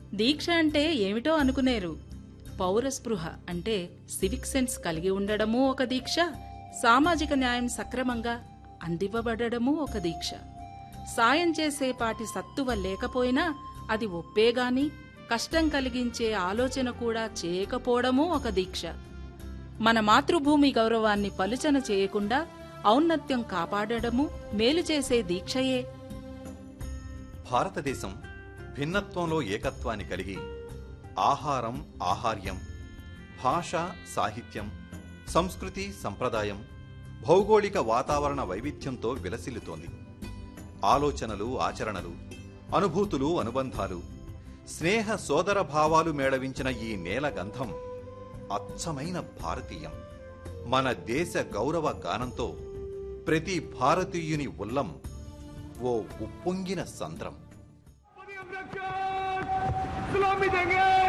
దీక్ష అంటే ఏమిటో అనుకునేరు పౌరస్పృహ అంటే సివిక్ సెన్స్ కలిగి ఉండడమూ ఒక దీక్ష సామాజిక న్యాయం సక్రమంగా అందివ్వబడడమూ ఒక దీక్ష సాయం చేసే పాటి సత్తువ లేకపోయినా అది ఒప్పేగాని కష్టం కలిగించే ఆలోచన కూడా చేయకపోవడమూ ఒక దీక్ష మన మాతృభూమి గౌరవాన్ని పలుచన చేయకుండా ఔన్నత్యం కాపాడడము మేలు చేసే దీక్షయే భారతదేశం భిన్నత్వంలో ఏకత్వాన్ని కలిగి ఆహారం ఆహార్యం భాష సాహిత్యం సంస్కృతి సంప్రదాయం భౌగోళిక వాతావరణ వైవిధ్యంతో విలసిల్లుతోంది ఆలోచనలు ఆచరణలు అనుభూతులు అనుబంధాలు స్నేహ సోదర భావాలు మేళవించిన ఈ నేల గంధం అచ్చమైన భారతీయం మన దేశ గౌరవ గానంతో ప్రతి భారతీయుని ఉల్లం ఓ ఉప్పొంగిన సంద్రం सलामी देंगे